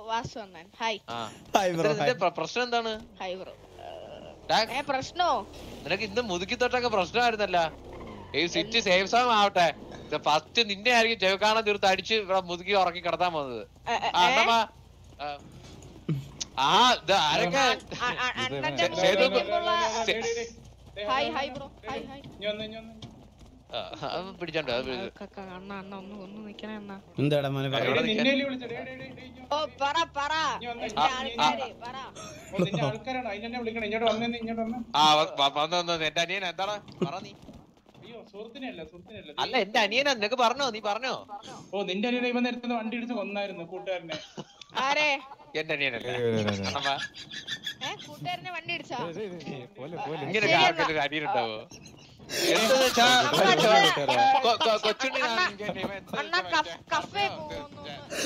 വാസു അണ്ണൻ ഹായ് ആ hi bro ഇതിന്റെ പ്ര- പ്രശ്നം എന്താണ് ഹായ് ബ്രോ ടാ, ഏ പ്രശ്നോ നിനക്ക് ഇന്ന് മുതുക്കി തൊട്ടൊക്കെ പ്രശ്നമായിരുന്നല്ല ഈ സിറ്റി സേഫ് സോങ് ആവട്ടെ ഫസ്റ്റ് നിന്നെ ആയിരിക്കും ചെവക്കാണൻ തീർത്ത് അടിച്ച് ഇവിടെ മുതുക്കി ഉറക്കി കിടത്താൻ പോകുന്നത് ഏ, ഏ, ആ, ഏ? അണ്ണാ, ആ, ആ ഇത് ആരൊക്കെ അ- അ- അണ്ണന്റെ സേ- മുമ്പിൽ സേതു- ഇരിക്കുമ്പോള്ള സേ- hi hi bro hi hi ആ, അത് പിടിച്ചോണ്ട് അത് പിടിച്ച്. ക- ക- അണ്ണ അണ്ണ ഒന്ന് ഒന്ന് നിക്കണേ അണ്ണ എന്താടാ മോനെ പറ ഇവിടെ നിൽക്കാൻ. ഓ പറ പറ എന്റെ ആൾക്കാര് പറ ആൾക്കാരാണ് അതിനെ വിളിക്കണം ഇങ്ങോട്ട് വന്നേ ഇങ്ങോട്ട് വന്നേ ആ വ- വ- വന്ന് വന്ന് എന്റെ അനിയൻ എന്താണ് പറ നീ അയ്യോ സുഹൃത്തിനെയല്ല സുഹൃത്തിനെയല്ല അല്ല എന്റെ അനിയനാ നിനക്ക് പറഞ്ഞോ നീ പറഞ്ഞോ ഓ നിന്റെ അനിയനെ ഇവൻ നേരത്തെ വണ്ടി ഇടിച്ച് കൊന്നായിരുന്നു കൂട്ടുകാരനെ ആരെ എന്റെ അനിയനല്ലേ അണ്ണാ, ഏ കൂട്ടുകാരനെ വണ്ടി ഇടിച്ചാ ഇങ്ങനെ ശരി ആർക്കൊരു ഒരു അനിയനുണ്ടാവോ എന്തെന്ന് വെച്ചാ കൊ- കൊ- കൊച്ചുണ്ണി ഞാൻ ഇങ്ങനെ ഇവൻ എന്താ അണ്ണ ഇവൻ കഫ്- മറ്റേ കഫേ കഫേ പോകുന്നു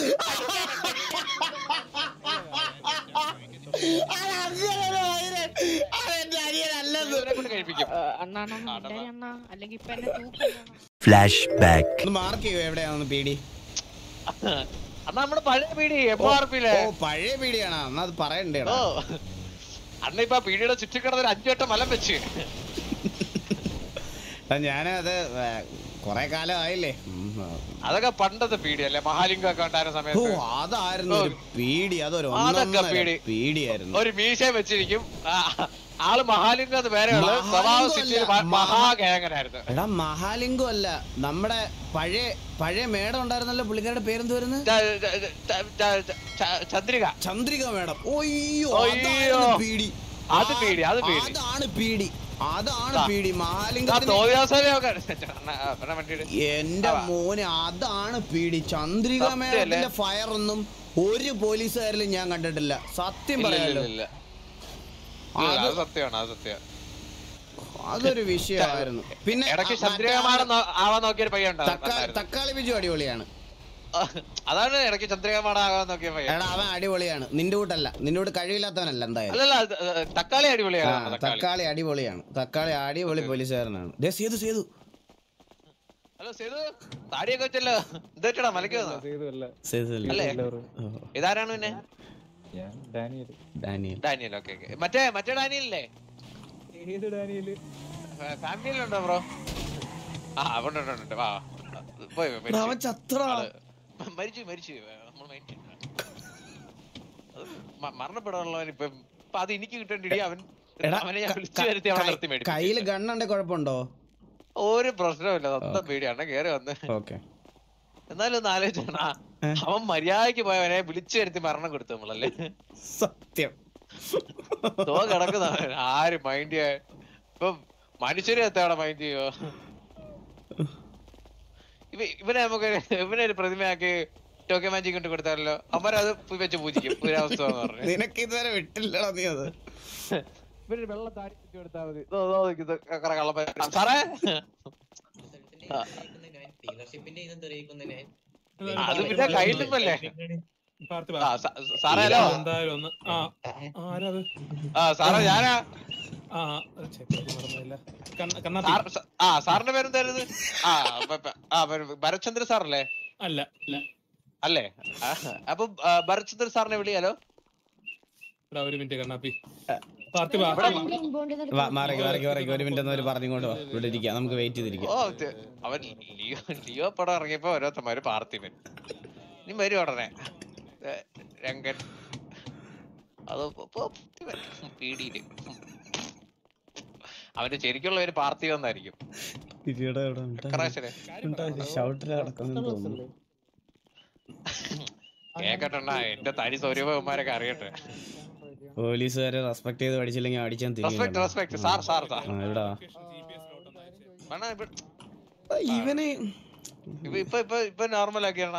ഇവനെ കൊണ്ട് കഴിപ്പിക്കും അണ്ണ അണ്ണ ഒന്ന് മിണ്ടായി അണ്ണ അല്ലെങ്കിൽ ഇപ്പൊ എന്നെ തൂക്കണം ഫ്ലാഷ് ബാക്ക് ഒന്ന് മാർക്ക് ചെയ്യോ എവിടെയാണെന്ന് പീടി അണ്ണാ നമ്മുടെ പഴയ പീടി എം ആർ പിയിലെ ഓ പഴയ പീടിയാണോ എന്നാ അത് പറയണ്ടേ ഓ അണ്ണ ഇപ്പൊ ആ പീടിയുടെ ചുറ്റിക്കിടന്ന് ഒരു അഞ്ചു വട്ടം മലം വെച്ച് ഞാനത് കൊറേ കാലം ആയില്ലേ ഉം, ആ. അതൊക്കെ പണ്ടത്തെ പീടി അല്ലേ മഹാലിംഗം ഒക്കെ ഉണ്ടായിരുന്ന ഓ സമയത്ത് അതായിരുന്നു ഒരു പീടി അതൊരു അതൊക്കെ ഒന്നൊന്നര പീടി. പീടിയായിരുന്നു ഒരു മീശ വെച്ചിരിക്കും ആ, ആള് മഹാലിംഗം എന്ന് പേരെയുള്ള മഹാലിംഗം സ്വഭാവ അല്ല, സിറ്റിയിൽ മഹാ- മഹാകേങ്ങനായിരുന്നു എടാ മഹാലിംഗം അല്ല നമ്മുടെ പഴയ പഴയ മേഡം ഉണ്ടായിരുന്നല്ലോ പുള്ളിക്കാരുടെ പേരെന്ത് വരുന്നത് ച- ച- ച- ച- ച- ചന്ദ്രിക ചന്ദ്രിക മേഡം ഒയ്യോ ഒയ്യോ. അതായിരുന്നു പീടി അത് പീടി, അത് പീടി. അതാണ് പീടി അതാണ് ആ. പീടി ആ മഹാലിംഗത്തിന് തോന്നിയാസനെയൊക്കെ അണ്ണാ, ആ, പിന്നെ വണ്ടിയുടെ എന്റെ ആ. മോനെ അതാണ് പീടി ചന്ദ്രിക സത്യമല്ലേ? മേഡത്തിന്റെ ഫയർ ഒന്നും ഒരു പോലീസുകാരിലും ഞാൻ കണ്ടിട്ടില്ല സത്യം ഇല്ല, ഇല്ല, പറയാലോ ഇല്ല. ഇല്ല, അത് അത് സത്യമാണ് അത് സത്യം അതൊരു വിഷയമായിരുന്നു പിന്നെ ഇടയ്ക്ക് ആ, ചന്ദ്രികമാടൻ മറ്റേ ആവാൻ നോക്കിയൊരു പയ്യ തക്കാളി തക്കാളി ബിജു അടിപൊളിയാണ് അതാണ് ഇടയ്ക്ക് ചന്ദ്രികമാടൻ ആവാൻ നോക്കിയ പയ്യൻ എടാ അവൻ അടിപൊളിയാണ് നിന്റെ കൂട്ടല്ല നിന്റെ കൂട്ട് കഴിവില്ലാത്തവനല്ല എന്തായാലും അല്ലല്ല അത്, അത്, തക്കാളി ആ, അടിപൊളിയാണ് തക്കാളി തക്കാളി അടിപൊളിയാണ് തക്കാളി അടിപൊളി പോലീസുകാരനാണ് ദേ സേതു സേതു ഹലോ സേതു താടിയൊക്കെ വെച്ചല്ലോ എന്താ മലക്ക് വന്നോ സേതു അല്ലേ ഓ, ഇതാരാണ് പിന്നെ ഡാനിയൽ ഡാനിയൽ ഓക്കെ ഓക്കെ മറ്റേ മറ്റേ ഡാനിയല്ലേ ഫാമിലിയിലുണ്ടോ ബ്രോ ആ ഉണ്ട് ഉണ്ട്, ഉണ്ട് വാ പോയി പോയി, എടാ, അവൻ മരിച്ചു. ചത്രടാ ആള് മരിച്ചു മരിച്ചു നമ്മൾ മൈൻഡ് ചെയ്യണ്ട. അത് മ- മരണപ്പെടാനുള്ളവൻ ഇപ്പൊ ഇപ്പൊ അത് എനിക്ക് കിട്ടേണ്ടി അവൻ എടാ, അവനെ ഞാൻ ക- വിളിച്ചു വരുത്തി അവനെ നിർത്തി ക- കയ്യില് മേടിച്ചു ഗണ്ണുണ്ടെ കുഴപ്പമുണ്ടോ ഒരു പ്രശ്നമില്ല സ്വന്തം പേടിയാണ് കേറി വന്ന് ഓക്കെ എന്നാലും ഒന്ന് ആലോചിച്ചാ ഏ? അവൻ മര്യാദക്ക് പോയവനെ വിളിച്ചു വരുത്തി മരണം കൊടുത്തു നമ്മളല്ലേ സത്യം തോ കിടക്കുന്ന ആര് മൈൻഡ് ചെയ്യാൻ ഇപ്പൊ മനുഷ്യരെ എത്തവിടെ മൈൻഡ് ചെയ്യോ ഇവ ഇവനെ നമുക്ക് ഇവനെ ഒരു പ്രതിമയാക്കി ടോക്കിയോ മാജിക് കൊണ്ട് കൊടുത്താലോ അവരത് പു- വെച്ച് പൂജിക്കും പുരാവസ്ഥ എന്ന് പറഞ്ഞു നിനക്ക് ഇതുവരെ വിട്ടില്ലടാ നീ അത് ഇവര് വെള്ള താടി വെച്ച് കൊടുത്താൽ മതി ദോ, ദോ നിൽക്കുന്നു. കുറെ കള്ളപ്പ- സാറേ ആ. അത് പിന്നെ കയ്യിലിപ്പല്ലേ ആ സ- സാറേ ഹലോ എന്തായാലും ഒന്ന് ആ ആരത് ആ സാറേ ഞാനാ ആ ഛെ, പേര് മറന്നുപോയല്ലോ. കണ്ണ- കണ്ണാപ്പി സാർ സ- ആ സാറിന്റെ പേരെന്തായിരുന്നു ആ പ- പ- ആ പ- ഭരത്ചന്ദ്ര സാറല്ലേ അല്ല അല്ല അല്ലേ ആ, അപ്പൊ ആ, ഭരത്ചന്ദ്ര സാറിനെ വിളിയാലോ എടാ ഒരു മിനിറ്റ് കണ്ണാപ്പി പാർട്ടി വാ ഇവിടെ വാ, മാറിക്ക് മാറിക്ക് മാറിക്ക് ഒരു മിനിറ്റ് എന്നവര് പറഞ്ഞുകൊണ്ട് വാ ഇവിടെ ഇരിക്കാം നമുക്ക് വെയിറ്റ് ചെയ്തിരിക്കാം ഓ ഇത് അവൻ ലിയോ ലിയോ പടം ഇറങ്ങിയപ്പോ ഓരോരുത്തന്മാര് പാർത്തിമൻ നീ വരും ഉടനെ ഏ, രംഗൻ അത് പീടിയില് അവന്റെ ശരിക്കുള്ള ഒരു പാർത്ഥിവം എന്നായിരിക്കും ക്രാശനെ ഷൗട്ടിൽ നടക്കുന്നു തോന്നുന്നു കേക്കട്ടെണ്ണ എന്റെ തനി സ്വരൂപന്മാരൊക്കെ അറിയട്ടെ പോലീസുകാരെ റെസ്പെക്ട് ചെയ്ത് പഠിച്ചില്ലെങ്കിൽ അടിച്ചാൻ റെസ്പെക്ട് തിരികെ റെസ്പെക്ട് സാർ സാർ സാർ എവിടാ വേണ ഇപ്പൊ ഇവന് ഇപ്പൊ ഇപ്പൊ ഇപ്പൊ ഇപ്പൊ നോർമൽ ആക്കിയാണ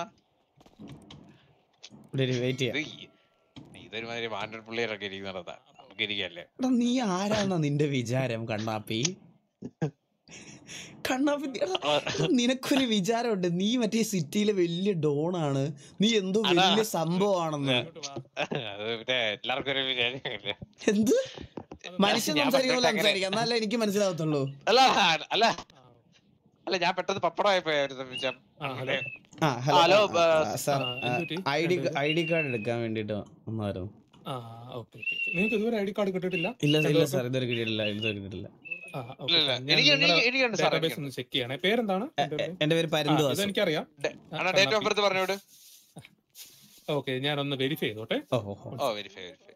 വെയിറ്റ് ചെയ്യാം ഇത് ഈ- ഇതൊരുമാതിരി വാണ്ടർ പിള്ളേരൊക്കെ ഇരിക്കുന്നതാ നമുക്ക് ഇരിക്കല്ലേ എടാ നീ ആരാന്നാ നിന്റെ വിചാരം കണ്ണാപ്പി കണ്ണാപ്പി നീ- എടാ, നിനക്കൊരു വിചാരമുണ്ട് നീ മറ്റേ സിറ്റിയിലെ വലിയ ഡോണാണ് നീ എന്തോ അതാ. വലിയ സംഭവമാണെന്ന് അത് പിന്നെ എല്ലാവർക്കും ഒരു വിചാരമില്ലേ എന്ത് മനുഷ്യൻ ഞാൻ സംസാരിക്കുമ്പോൾ പണ്ടൊക്കെ അങ്ങനെ- സംസാരിക്കാം എന്നാലേ എനിക്ക് മനസ്സിലാവത്തുള്ളൂ അല്ല അല്ല അല്ല ഞാൻ പെട്ടെന്ന് പപ്പടമായി പോയ ഒരു നിമിഷം ആ ഹലോ ആ ഹലോ ഹലോ, ആ, ആ, ആ, സാർ ആ, എന്ത് പറ്റി? ഐ ഡി രണ്ടുപേരും? ഐ ഡി കാർഡ് എടുക്കാൻ വേണ്ടിട്ട് വന്നായിരുന്നു ആ ഓക്കെ നിങ്ങൾക്ക് ഇതുവരെ ഐ ഡി കാർഡ് കിട്ടിയിട്ടില്ല ഇല്ല ഇല്ല രണ്ടുപേർക്കും? സാർ ഇതുവരെ കിട്ടിയിട്ടില്ല ഇതുവരെ കിട്ടിയിട്ടില്ല ആ, okay, ഇല്ല, ഇല്ല. ഞാൻ എനിക്ക് നിങ്ങളുടെ എനിക്ക് എനിക്കുണ്ട് സാർ database ഒന്ന് ചെക്ക് ചെയ്യണേ പേരെന്താണ് എന്റെ പേര് പരന്തു വാസു ഇതെനിക്കറിയാം അണ്ണാ ഡേറ്റ് ഓഫ് ബർത്ത് പറഞ്ഞോട് ഓക്കെ ഞാനൊന്ന് വെരിഫൈ ചെയ്തോട്ടെ ഓ ഓ ഓ. ഓ വെരിഫൈ വെരിഫൈ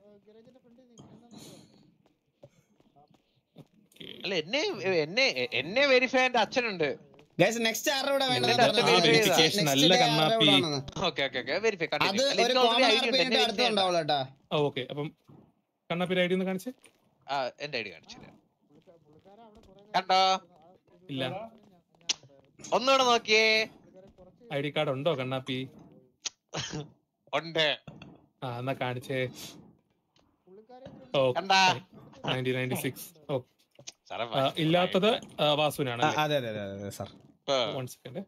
അല്ല എന്നെ എന്നെ എന്നെ വെരിഫൈ എന്റെ അച്ഛനുണ്ട് ഗൈസ് നെക്സ്റ്റ് ആരുടെ കൂടെ വേണ്ടത് എന്റെ അച്ഛൻ പറഞ്ഞോ. verify Next ചെയ്തതാ. next നല്ല day ആരുടെ കണ്ണാപ്പി. കൂടെ ആണെന്ന്. ഓക്കെ ഓക്കെ ഓക്കെ വെരിഫൈ അത് ഒരു കോമൺ ആർപി കഴിഞ്ഞിട്ട് അടുത്തുണ്ടാവുള്ളൂ കേട്ടാ ഓക്കെ അപ്പം കണ്ണാപ്പിന്റെ ഐ ഡി ഒന്ന് കാണിച്ച് ആ എന്റെ ഐഡി കാണിച്ചു തരാം. കണ്ടോ ഇല്ല ഒന്നുകൂടെ നോക്കിയേ ഐ ഡി കാർഡ് ഉണ്ടോ കണ്ണാപ്പി ഉണ്ട് ആ എന്നാ കാണിച്ചേ ഓ കണ്ടാ നയൻറ്റീൻ നയൻറ്റി സിക്സ് ഓ സാറേ ഇല്ലാത്തത് ആ, വാസുവിനാണ് ആ, അതെ അതെ അതെ അതെ സാർ വൺ സെക്കൻഡ്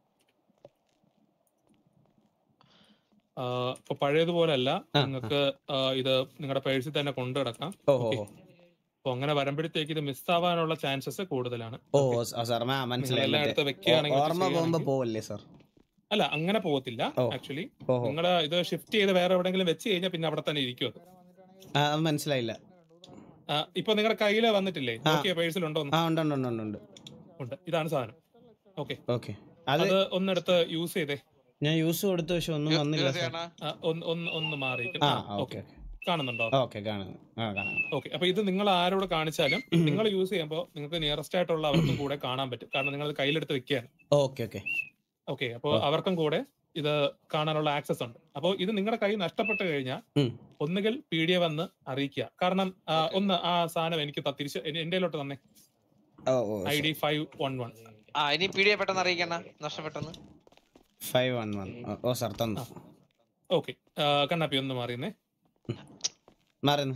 ഇപ്പൊ പഴയതുപോലെ അല്ല ആ, നിങ്ങൾക്ക് ആ, ഇത് നിങ്ങളുടെ പേഴ്സിൽ തന്നെ കൊണ്ടു കിടക്കാം ഓ ഓ ഓ. അപ്പൊ അങ്ങനെ വരുമ്പോഴത്തേക്ക് ഇത് മിസ് ആവാനുള്ള ചാൻസസ് കൂടുതലാണ് ഓ ആ, സാർ ആ മനസ്സിലായി എല്ലാം മറ്റേ എടുത്ത് വെക്കുകയാണെങ്കിൽ ഓ- ഓർമ്മ പോകുമ്പോ ചെയ്യുകയാണെങ്കിൽ- പോവല്ലേ സാർ അല്ല അങ്ങനെ പോകത്തില്ല ഓ. ആക്ച്വലി ഓഹോ നിങ്ങൾ ഇത് ഷിഫ്റ്റ് ചെയ്ത് വേറെ എവിടെയെങ്കിലും വെച്ച് കഴിഞ്ഞാൽ പിന്നെ അവിടെ തന്നെ ഇരിക്കും അത്. ആ അത് മനസ്സിലായില്ല ആ, ഇപ്പൊ നിങ്ങളുടെ കയ്യിൽ വന്നിട്ടില്ലേ ആ. നോക്കിയ പേഴ്സിലുണ്ടോ ആ ഉണ്ട് ഉണ്ട് ഉണ്ട് ഉണ്ട് ഉണ്ട് ഉണ്ട് ഇതാണ് സാധനം ഓക്കെ ഓക്കെ അത് അത് ഒന്നെടുത്ത് യൂസ് ചെയ്തേ ഞാൻ യൂസ് കൊടുത്തു പക്ഷെ ഒന്നും വന്നില്ല സാർ ആ, ഒന്ന് ഒന്ന് ഒന്ന് മാറിയിരിക്കും ആ ഓക്കെ ഓക്കെ കാണുന്നുണ്ടോ ഓക്കെ കാണുന്നു ആ കാണാം ഓക്കെ അപ്പൊ ഇത് നിങ്ങൾ ആരോട് കാണിച്ചാലും നിങ്ങൾ യൂസ് ചെയ്യുമ്പോൾ നിങ്ങൾക്ക് നിയറസ്റ്റ് ആയിട്ടുള്ള അവർക്കും കൂടെ കാണാൻ പറ്റും കാരണം നിങ്ങൾ കയ്യിലെടുത്ത് വെക്കുകയാണ് ഓക്കെ ഓക്കെ ഓക്കെ അപ്പോൾ ആ. അവർക്കും കൂടെ ഇത് കാണാനുള്ള ആക്സസ് ഉണ്ട് അപ്പോൾ ഇത് നിങ്ങളുടെ കൈ നഷ്ടപ്പെട്ട് കഴിഞ്ഞാൽ ഉം. ഒന്നുകിൽ പി ഡി എ വന്ന് അറിയിക്കുക കാരണം ആ, ഒന്ന് ആ സാധനം എനിക്ക് ത- തിരിച്ച് എന്റെ- എന്റേലോട്ട് തന്നെ ഓ ഓ I D five one one ആ ഇനി പി ഡി പെട്ടെന്ന് അറിയിക്കണ നഷ്ടപ്പെട്ടെന്ന് ഫൈവ് വൺ വൺ ഓ സാർ തന്നു ഓക്കെ കണ്ണാപ്പി ഒന്ന് മാറിയുന്നേ മാറുന്നു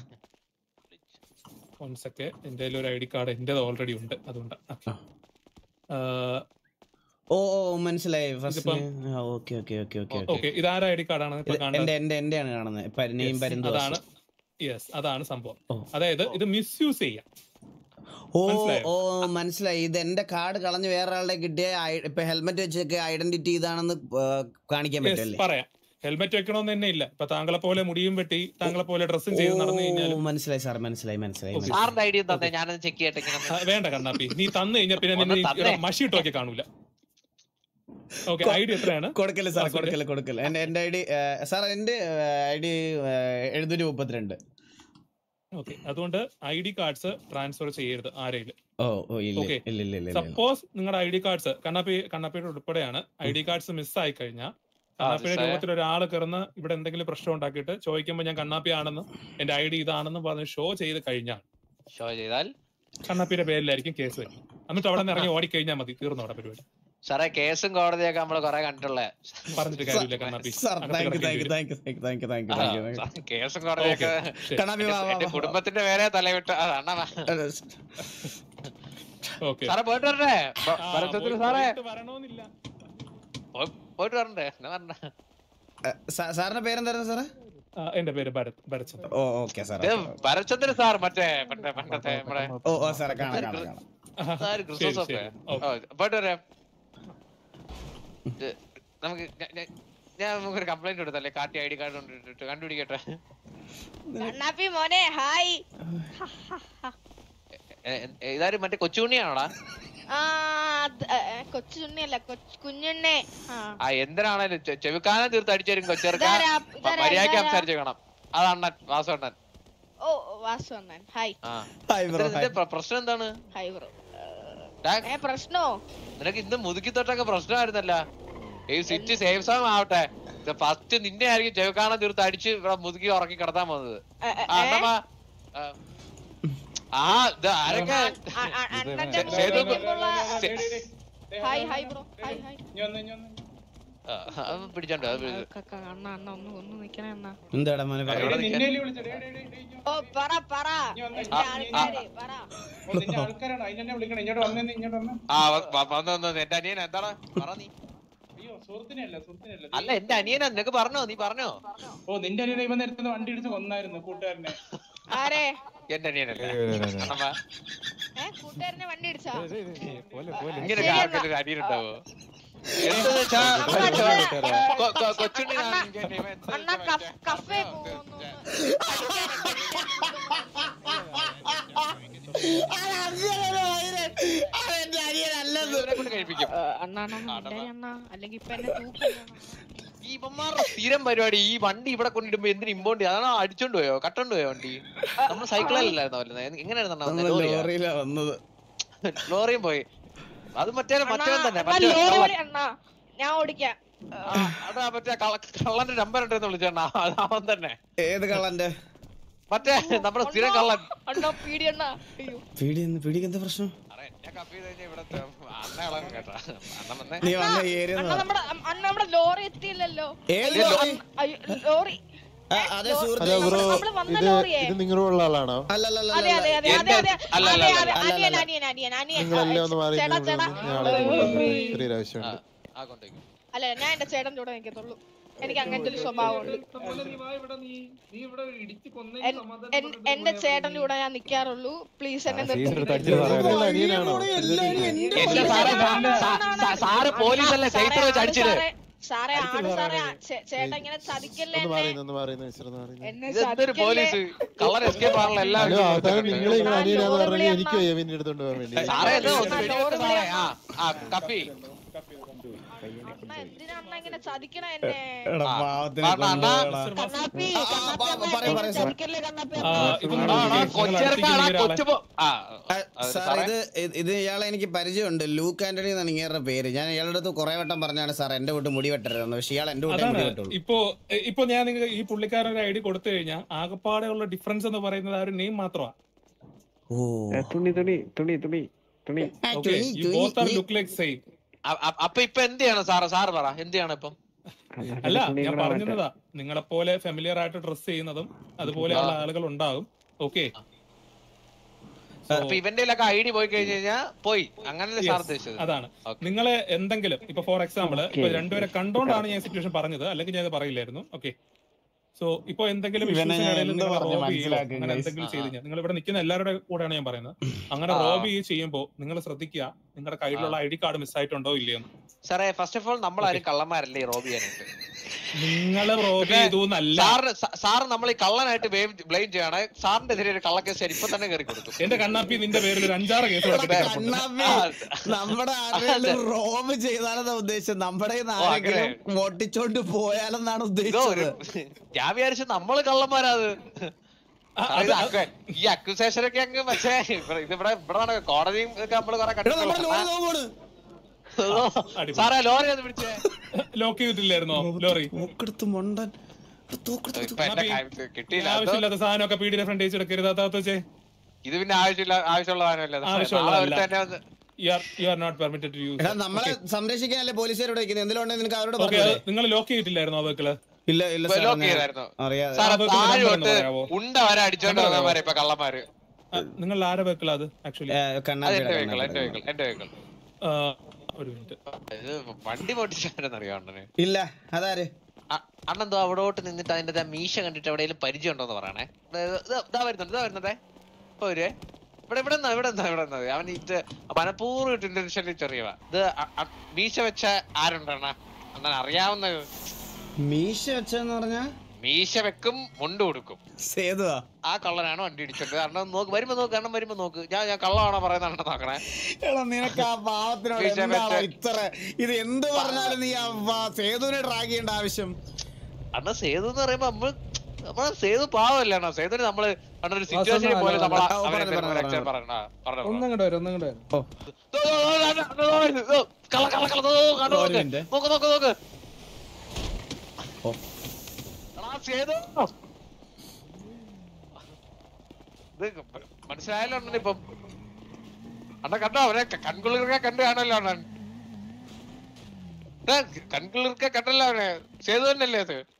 വൺ സെക്കെ എന്റെ ഒരു ഐ ഡി കാർഡ് എന്റേത് ഓൾറെഡി ഉണ്ട് അതുകൊണ്ട് ആ. ഓ ഓ മനസ്സിലായി ഫസ്റ്റ് ഇതിപ്പം- okay okay okay okay okay ഇതാര ഐ ഡി കാർഡാണ് ഇപ്പൊ കാണുന്നത് എന്റെ എന്റെ എന്റെയാണ് കാണുന്നത് പരിനെയും Yes, പരുന്തു അതാണ് യെസ് അതാണ് സംഭവം ഓ. അതായത് ഇത് മിസ്യൂസ് ചെയ്യാം ഓ മനസ്സിലായോ? ഓ മനസ്സിലായി ഇത് എന്റെ കാർഡ് കളഞ്ഞ് വേറെ ആളുടെ കിട്ടിയ ഐ- ഇപ്പൊ ഹെൽമെറ്റ് വെച്ചൊക്കെ ഐഡന്റിറ്റി ഇതാണെന്ന് ആ, കാണിക്കാൻ Yes, പറ്റുമല്ലേ പറയാം ഹെൽമെറ്റ് വെക്കണമെന്ന് തന്നെ ഇല്ല ഇപ്പൊ താങ്കളെ പോലെ മുടിയും വെട്ടി താങ്കളെ പോലെ ഡ്രസ്സും ചെയ്ത് നടന്നു ഓ, കഴിഞ്ഞാലും മനസ്സിലായി സാർ മനസ്സിലായി മനസ്സിലായി Okay. മനസ്സിലായി. സാറിന്റെ ഐഡിയ തന്നെ ഞാനത് ചെക്ക് ചെയ്യട്ടെ ഇങ്ങനെ ആ, വേണ്ട കണ്ണാപ്പി നീ തന്നു കഴിഞ്ഞാൽ പിന്നെ ഒന്ന് നിന്നെ തന്നേ. ഈ മഷി ഇട്ടൊക്കെ കാണൂല ഓക്കെ ഐ ഡി എത്രയാണ് കൊടുക്കല് സാർ വാസുവിന്റെ? കൊടുക്കല് കൊടുക്കല് എന്റെ എന്റെ ഐ ഡി സാർ എന്റെ ഐ ഡി എഴുന്നൂറ്റി മുപ്പത്തിരണ്ട് ഓക്കെ അതുകൊണ്ട് ഐ ഡി കാർഡ്സ് ട്രാൻസ്ഫർ ചെയ്യരുത് ആരെയും ഓ ഓ ഇല്ല Okay. ഇല്ല ഇല്ല ഇല്ല ഇല്ല സപ്പോസ് നിങ്ങളുടെ ഐ ഡി കാർഡ്സ് കണ്ണാപ്പി കണ്ണാപ്പിയുടെ ഉൾപ്പെടെയാണ് ഐ ഡി കാർഡ്സ് മിസ് ആയി കഴിഞ്ഞാൽ കണ്ണാപ്പിയുടെ മിസ്സായ? രൂപത്തിൽ ഒരാൾ കിടന്ന് ഇവിടെ എന്തെങ്കിലും പ്രശ്നം ഉണ്ടാക്കിയിട്ട് ചോദിക്കുമ്പോൾ ഞാൻ കണ്ണാപ്പി ആണെന്നും എന്റെ ഐ ഡി ഇതാണെന്നും പറഞ്ഞ് ഷോ ചെയ്ത് കഴിഞ്ഞാൽ ഷോ ചെയ്താൽ കണ്ണാപ്പിയുടെ പേരിലായിരിക്കും കേസ് വരും എന്നിട്ട് അവിടെ നിന്ന് ഇറങ്ങി ഓടിക്കഴിഞ്ഞാൽ മതി തീർന്നു അവിടെ പരിപാടി സാറേ കേസും കോടതിയൊക്കെ നമ്മള് കൊറേ കണ്ടിട്ടുള്ളേ പറഞ്ഞിട്ട് കാര്യമില്ല കണ്ണാപ്പി സാർ അകത്ത് താങ്ക് യു കിടക്കേണ്ടി താങ്ക് യു വരും. Thank you thank you thank you thank you കേസും കോടതിയൊക്കെ ശരി. കണ്ണാപ്പി വാ, വാ, എന്റെ വാ. കുടുംബത്തിന്റെ പേരെ തലവിട്ട് അതാണ് ഓക്കെ സാറേ പോയിട്ട് വരണ്ടേ ബ- ആ, ഭരതത്തിൽ പോയി- സാറേ പോയിട്ട് വരണമെന്നില്ല പോയി- പോയിട്ട് വരണ്ടേ എന്നാ പറഞ്ഞ സാ- സാറിന്റെ പേരെന്തായിരുന്നു സാറേ ആ, എന്റെ പേര് ഭരത് ഭരത് ഓ ഓക്കെ സാർ ഇത് ഭരചന്ദ്രൻ സാർ മറ്റേ പണ്ടേ പണ്ടത്തെ നമ്മുടെ ഓ ഓ സാറേ കാണാം കാണാം കാണാം സാർ ശരി ക്രിസ്മസ് ഒക്കെ ശരി ഓ, ഓക്കെ പോയിട്ട് വരാം ഇത് നമുക്ക് ഞ- ഞ- ഞാൻ നമുക്കൊരു കംപ്ലൈന്റ് കൊടുത്തല്ലേ കാട്ടി ഐ ഡി കാർഡ് കൊണ്ടിട്ട് കണ്ടുപിടിക്കട്ടെ കണ്ണാപ്പി മോനെ ഹായ് എ- എ- ഇതാരും മറ്റേ കൊച്ചുണ്ണിയാണോടാ ആ അത്, ഏ, കൊച്ചു ചുണ്ണിയല്ല കൊച്ചു കുഞ്ഞുണ്ണേ ആ ആ എന്തിനാണേലും ചെ- ചെവിക്കാനം തീർത്ത് അടിച്ചേരും കൊച്ചെറുക്കാൻ ഇതാരാ ഇതാരാ മര്യാദക്ക് ഇതാരാ? സംസാരിച്ചേക്കണം അതാണ് വാസവണ്ണൻ ഓ വാസു അണ്ണൻ ഹായ് ആ ഹായ് ബ്രോ ഇതിന്റെ പ്ര- പ്രശ്നം എന്താണ് ഹായ് ബ്രോ ഡാ, ഏ പ്രശ്നോ നിനക്ക് ഇന്ന് മുതുക്കി തൊട്ടൊക്കെ പ്രശ്നമായിരുന്നല്ല ഈ സിറ്റി സേഫ് സോങ് ആവട്ടെ ഫസ്റ്റ് നിന്നെ ആയിരിക്കും ചെവിക്കാനം തീർത്ത് അടിച്ച് ഇവിടെ മുതുക്കി ഉറക്കി കിടത്താൻ പോകുന്നത് ഏ, ഏ, ആ, ഏ? എന്നാ വാ. ആ. ആ ഇത് ആരൊക്കെ അ- അ- അണ്ണന്റെ സേ- സേതു മുമ്പിലുള്ള സേ- hi hi bro hi hi ഇനി വന്ന് ഇനി വന്ന് ആ, അത് പിടിച്ചോണ്ട് അത് പിടിച്ച്. ക- ക- അണ്ണ അണ്ണ ഒന്ന് ഒന്ന് നിക്കണേ അണ്ണ എന്താടാ മോനെ എവിടെ പറയുന്നത് നിൽക്കാൻ? നിന്നെ വിളിച്ചത് ഡേ, ഡേ, ഡേ, ഡേ, ഇങ്ങ് ഓ പറ പറ ഇനി വന്ന് എന്റെ ആ, ആൾക്കാര് പറ ഓ, നിന്റെ ആൾക്കാരാണ് അതിനെന്നെ വിളിക്കണം ഇങ്ങോട്ട് വന്നേ ഇങ്ങോട്ട് വന്ന് ആ വ- വ- വന്ന് വന്ന് എന്റെ അനിയൻ എന്താണ് പറ നീ അയ്യോ സുഹൃത്തിനെയല്ല സുഹൃത്തിനല്ല അല്ല എന്റെ അനിയനാ നിനക്ക് പറഞ്ഞോ നീ പറഞ്ഞോ ഓ നിന്റെ അനിയനെ ഇവൻ നേരത്തെ വണ്ടി ഇടിച്ച് കൊന്നായിരുന്നു കൂട്ടുകാരനെ ആരെ എന്റെ അനിയനല്ലേ അണ്ണമ്മ, ഏ കൂട്ടുകാരനെ വണ്ടി ഇടിച്ചാ ഇങ്ങനെ ശരി ആർക്കൊരു അനിയനുണ്ടാവോ എന്തെന്ന് വെച്ചാ അണ്ണാ, കൊ- കൊ- കൊച്ചുണ്ണി അണ്ണാ, ഞാൻ ഇങ്ങനെ ഇവൻ എന്താ അണ്ണാ ഇവൻ കഫ്- മറ്റേ- കഫേ ആ, പോകുന്നു അതെന്റെ അനിയനല്ലെന്ന് ഇവനെ കൊണ്ട് കഴിപ്പിക്കും അണ്ണാ അണ്ണാ മിണ്ടായി അണ്ണാ അല്ലെങ്കിൽ ഇപ്പൊ എന്നെ തൂക്കും ഈ ഇവന്മാരുടെ സ്ഥിരം പരിപാടി ഈ വണ്ടി ഇവിടെ കൊണ്ടിടുമ്പോ എന്തിനു ഇമ്പോണ്ട് അതാണോ അടിച്ചോണ്ട് പോയോ കട്ടോണ്ട് പോയോ വണ്ടി നമ്മൾ സൈക്കിളിലല്ലായിരുന്നോ വരുന്നത് എങ്ങനെയായിരുന്നു നമ്മള് ലോറിയിലാ വന്നത് ലോറിയും പോയി അത് മറ്റേ മറ്റവൻ തന്നെ അണ്ണാ മറ്റേ ലോറി കള്ളൻ. ഓടി അണ്ണാ ഞാൻ ഓടിക്കാം ആ, അതാ മറ്റേ കള്ള- കള്ളന്റെ നമ്പർ ഉണ്ടെന്ന് വിളിച്ചേണ്ണ അവൻ തന്നെ ഏത് കള്ളന്റെ മറ്റേ നമ്മുടെ സ്ഥിരം കള്ളൻ അണ്ണാ പീടി അണ്ണാ അയ്യോ പീടി പീടിക്ക് എന്താ പ്രശ്നം അറേ, ഞാൻ കപ്പി ചെയ്ത് കഴിഞ്ഞാ ഇവിടത്തെ അണ്ണ ഇളകും കേട്ടാ അണ്ണൻ വന്നേ നീ വന്ന ഏരിയ അണ്ണാ നമ്മുടെ അണ്ണ നമ്മുടെ ലോറി എത്തിയില്ലല്ലോ ഏത് ഏ, ലോറി അയ്യോ, ലോറി ആ, അതെ ലോ- സുഹൃത്തെ ഹലോ ബ്രോ നമ്മള് വന്ന ഇത് ലോറിയെ. ഇത് നിങ്ങളുള്ള ആളാണോ അല്ലല്ല അതെ അതെ അതെ അതെ എന്റെ- അതെ അല്ല, അല്ല, അതെ അല്ല, അതെ അല്ല, അനിയൻ അല്ല. അനിയൻ അനിയൻ അനിയൻ നിങ്ങളെല്ലാം ഒന്ന് മാറി ചേട്ടാ ചേട്ടാ ചെറിയൊരു ആ ആവശ്യമുണ്ട് ആ കൊണ്ടേക്കും അല്ല ഞാൻ എന്റെ ചേട്ടൻ്റെ കൂടെ നിൽക്കത്തുള്ളൂ എനിക്ക് അങ്ങനത്തെ ഒരു സ്വഭാവമുണ്ട് എൻ- എൻ- എന്റെ ചേട്ടന്റെ കൂടെ ഞാൻ നിക്കാറുള്ളൂ പ്ലീസ് എന്നെ നിർത്തി നിങ്ങളുടെ അനിയനാണോ എന്റെ സാറേ സാ- സാ- സാറ് പോലീസല്ലേ സൈക്കിൾ വെച്ച് അടിച്ചത് സാറേ സാറേ ആണ് സാറേ ആ, ചേ- ചേട്ടൻ ഇങ്ങനെ ചതിക്കല്ലേ ഒന്ന് എന്നെ മാറി ഒന്ന് മാറി ഒന്ന് മാറി എന്നെ ഇതെന്തൊരു ചതിക്കല്ലേ പോലീസ് കള്ളൻ എസ്കേപ്പ് ആണല്ലോ ഹലോ എല്ലാവരും അവസാനം നിങ്ങൾ നിങ്ങളുടെ ആ, അനിയനാന്ന് ലോറി പറഞ്ഞാൽ എനിക്ക് അണ്ണാ. യവിന്റെ എടുത്തോണ്ട് പോകാൻ വേണ്ടി സാറേ ഇത് ആ, ഒന്ന് വെടിവെക്ക് ലോറി സാറേ അണ്ണാ. ആ ആ കപ്പി അണ്ണാ എന്തിനാ അണ്ണാ ഇങ്ങനെ ചതിക്കണ എന്നെ എടാ ആ, പാവത്തിനെ പറഞ്ഞ അണ്ണാ. കൊണ്ടുപോയെടാ. കണ്ണാപ്പി ആ, ആ, കണ്ണാപ്പി പറ- അമ്മ പറയ്, എന്നെ പറയ്, ചതിക്കല്ലേ കണ്ണാപ്പി ആ, അമ്മ. ഇതൊന്നും ആ, ആ, നിങ്ങൾ കൊച്ചിറക്കാണ് ആ അടുത്തേക്ക് കൊച്ചു പോ- ആ ആ, അത് സാർ സാറേ ഇത് ഇത് ഇത് ഇയാളെ എനിക്ക് പരിചയമുണ്ട് ലൂക്ക് ആന്റണി എന്നാണ് ഇങ്ങേരുടെ പേര് ഞാൻ ഇയാളുടെ അടുത്ത് കുറെ വട്ടം പറഞ്ഞാണ് സാർ എന്റെ വീട്ട് മുടി വെട്ടരുതെന്ന് പക്ഷെ ഇയാൾ എന്റെ വീട്ടിൽ മുടി അതാണ് വെട്ടുള്ളൂ ഇപ്പോ എ, ഇപ്പോ ഞാൻ നിങ്ങൾക്ക് ഈ പുള്ളിക്കാരൻ ഒരു ഐ ഡി കൊടുത്തു കഴിഞ്ഞാൽ ആകപ്പാടെയുള്ള ഡിഫറൻസ് എന്ന് പറയുന്നത് ആ ഒരു നെയിം മാത്രമാണ് ഓ തുണി തുണി തുണി തുണി തുണി ആ, ഓക്കെ തുണി, യു തുണി, ബോത്ത് ആർ തുണി. ലുക്ക് ലൈക്ക് സെയിം അ- അ- അപ്പൊ ഇപ്പൊ എന്ത് ചെയ്യണം സാറ് സാറ് പറ എന്ത് ചെയ്യണം ഇപ്പം അല്ല ഞാൻ പറഞ്ഞതാ നിങ്ങളെ പോലെ ഫെമിലിയർ ആയിട്ട് ഡ്രസ് ചെയ്യുന്നതും അതുപോലെയുള്ള ആളുകൾ ഉണ്ടാകും ഓക്കെ അപ്പൊ ഇവന്റെയിലൊക്കെ ഐ ഡി പോയി കഴിഞ്ഞു കഴിഞ്ഞാ പോയി അങ്ങനല്ലേ സാർ ഉദ്ദേശിച്ചത് അതാണ് Okay. നിങ്ങൾ എന്തെങ്കിലും ഇപ്പൊ ഫോർ എക്സാമ്പിൾ ഇപ്പൊ രണ്ടുപേരെ കണ്ടോണ്ടാണ് ഞാൻ സിറ്റുവേഷൻ പറഞ്ഞത് അല്ലെങ്കിൽ ഞാൻ ഇത് പറയില്ലായിരുന്നു ഓക്കെ സോ ഇപ്പൊ എന്തെങ്കിലും ഇവനെ issues ഞാൻ ഇടയിൽ എന്ത് നിങ്ങൾ പറഞ്ഞ് റോബ് ചെയ്യോ മനസ്സിലാക്കും, അങ്ങനെ guys. എന്തെങ്കിലും ആ, ചെയ്ത് ആ. കഴിഞ്ഞാൽ നിങ്ങൾ ഇവിടെ നിൽക്കുന്ന എല്ലാവരുടെ കൂടെയാണ് ഞാൻ പറയുന്നത് അങ്ങനെ ആ. റോബ് ഈ ചെയ്യുമ്പോ നിങ്ങൾ ശ്രദ്ധിക്കുക നിങ്ങളുടെ കയ്യിലുള്ള ഐ ഡി കാർഡ് മിസ്സായിട്ടുണ്ടോ ഇല്ലയോ എന്ന്. സാറേ ഫസ്റ്റ് ഓഫ് ഓൾ നമ്മളാരും കള്ളന്മാരല്ലേ ഈ റോബ് ചെയ്യാനായിട്ട് നിങ്ങൾ റോബ് ചെയ്തു എന്നല്ല സാറിന് സ- സാറ് നമ്മൾ ഈ കള്ളനായിട്ട് ബ്ലെയിം ചെയ്യാണ് സാറിന്റെ എതിരെ ഒരു കള്ളക്കേസ് ഇപ്പൊ തന്നെ കയറി കൊടുക്കും എന്റെ കണ്ണാപ്പി നിന്റെ പേരിൽ ഒരു അഞ്ചാറ് കേസ് കിടപ്പുണ്ട് കണ്ണാപ്പി ആ, നമ്മുടെ ആരെങ്കിലും റോബ് ചെയ്താലെന്നാ ഉദ്ദേശിച്ചത് നമ്മുടെ കയ്യിന്ന് ഓ, ആരെങ്കിലും പൊട്ടിച്ചോണ്ട് പോയാലെന്നാണ് ഇതോ ഉദ്ദേശിച്ചത് ഒരു ഞാൻ വിചാരിച്ചു നമ്മള് കള്ളന്മാരാ അത് ആ, സാറേ, ഇത് അത് അക്വ- ഈ അക്യൂസേഷൻ ഒക്കെ അങ്ങ് പക്ഷേ ഇവിടെ ഇത് ഇവിടെ ഇവിടെ നടക്കും. കോടതിയും ഒക്കെ നമ്മള് കൊറേ എടാ നമ്മുടെ ലോറി കണ്ടിട്ടുള്ളൂ നോക്കോണ് അടിപൊളി. സാറേ ലോറി ഒന്ന് പിടിച്ചേ ലോക്ക് ചെയ്തിട്ടില്ലായിരുന്നോ ലോറി തോക്കെടുത്ത് മൊണ്ടൻ എടാ, തോക്കെടുത്ത് ഇപ്പൊ എന്റെ കൈ- കിട്ടിയില്ല അത് ആവശ്യമില്ലാത്ത സാധനമൊക്കെ പീഡിയുടെ ഫ്രണ്ട് വെച്ച് എടുക്കരുത് അതാത്ത വെച്ചേ ഇത് പിന്നെ ആവശ്യമില്ല ആവശ്യമുള്ള സാധനമല്ലേ അത് ആവശ്യമുള്ളതല്ല. നാളെ ഒരുത്തൻ എന്നെ വന്ന് you are you are not permitted to use എടാ നമ്മളെ സംരക്ഷിക്കാനല്ലേ പോലീസുകാരോട് വെക്കുന്നത് എന്തിലുണ്ടെങ്കിൽ നിനക്ക് അവരോട് ഓക്കെ പറഞ്ഞില്ലേ നിങ്ങൾ ലോക്ക് ചെയ്തിട്ടില്ലായിരുന്നോ ആ വെഹിക്കിള് ഇല്ല ഇല്ല ഇപ്പൊ സാർ ലോക്ക് ഞാൻ- ചെയ്തായിരുന്നു അറിയാതെ സാറേ അതൊക്കെ താഴെ നമ്പർ തൊട്ട് ഒന്ന് പറയാവോ? ഉണ്ട വരെ അടിച്ചോണ്ട് നമ്പർ വന്നവന്മാരെ ഇപ്പൊ കള്ളന്മാര് നിങ്ങൾ ആരെ വെഹിക്കിൾ അത് ആക്ച്വലി ഏ, അത് കണ്ണാപ്പിയുടെ എന്റെ വെഹിക്കിൾ എന്റെ കണ്ണാപ്പിയുടെ. വെഹിക്കിൾ എന്റെ വെഹിക്കിൾ ഒരു മിനിറ്റ് ഇത് വണ്ടി പൊട്ടിച്ചാരെന്നറിയോ അണ്ണന് ഇല്ല അതാര് അ- അണ്ണെന്തോ അവിടോട്ട് നിന്നിട്ട് അതിന്റെ ആ മീശ കണ്ടിട്ട് എവിടെയെങ്കിലും പരിചയം ഉണ്ടോന്ന് പറയണേ ദേ, ദേ, ദാ വരുന്നുണ്ട് ഇതാ വരുന്നതേ ഇപ്പൊ വരുവേ ഇവിടെ ഇവിടെ നിന്നാ ഇവിടെ നിന്നാ ഇവിടെ നിന്നത് അവൻ ഇത് മനഃപൂർവ്വം ഇന്റൻഷനിൽ ചെറിയവ ഇത് അ- അ- മീശ വെച്ച ആരുണ്ടണ്ണ അണ്ണൻ അറിയാവുന്ന മീശ വെച്ചെന്ന് പറഞ്ഞാ മീശ വെക്കും മുണ്ട് കൊടുക്കും സേതുവാ ആ കള്ളനാണ് വണ്ടി ഇടിച്ചത് അണ്ണൻ നോക്ക് വരുമ്പോ നോക്ക് അണ്ണൻ വരുമ്പോ നോക്ക് ഞാൻ ഞാൻ കള്ളമാണോ പറയുന്ന അണ്ണൻ നോക്കണേ എടാ നിനക്ക് ആ പാവത്തിനോട് മീശ എന്താണ് വെച്ച- ഇത്ര ഇത് എന്ത് പറഞ്ഞാലും നീ ആ വ- സേതുവിനെ ട്രാക്ക് ചെയ്യേണ്ട ആവശ്യം അണ്ണൻ സേതു എന്ന് പറയുമ്പോ നമ്മൾ നമ്മളെ സേതു പാവല്ലേ അണ്ണാ സേതുവിന് നമ്മള് അണ്ണൻ ഒരു സിറ്റുവേഷനിൽ പോലെ നമ്മൾ ആ, ഓ, പറഞ്ഞു, പറഞ്ഞു, പറഞ്ഞു. പറഞ്ഞ പറഞ്ഞു ഒന്നങ്ങോട്ട് വരും ഒന്നങ്ങോട്ട് വരും ഓ ദോ, ദോ, ദോ, ദോ, ദോ, ദോ, ദോ, ദോ, കള്ള, കള്ള, കള്ള, ദോ, ദോ, കണ്ടോ, ഒരു നോക്ക്. മിനിറ്റ്. നോക്ക്, നോക്ക്, നോക്ക്. ഓ. എടാ, സേതു. ഇത് മനസ്സിലായല്ലോ അണ്ണൻ ഇപ്പം അണ്ണൻ കണ്ടോ അവനെ ക- കൺകുളിർക്കെ കണ്ടു കാണല്ലോ അണ്ണൻ ഏ, കൺകുളിർക്കെ കണ്ടല്ലോ അവനെ സേതു തന്നെയല്ലേ അത്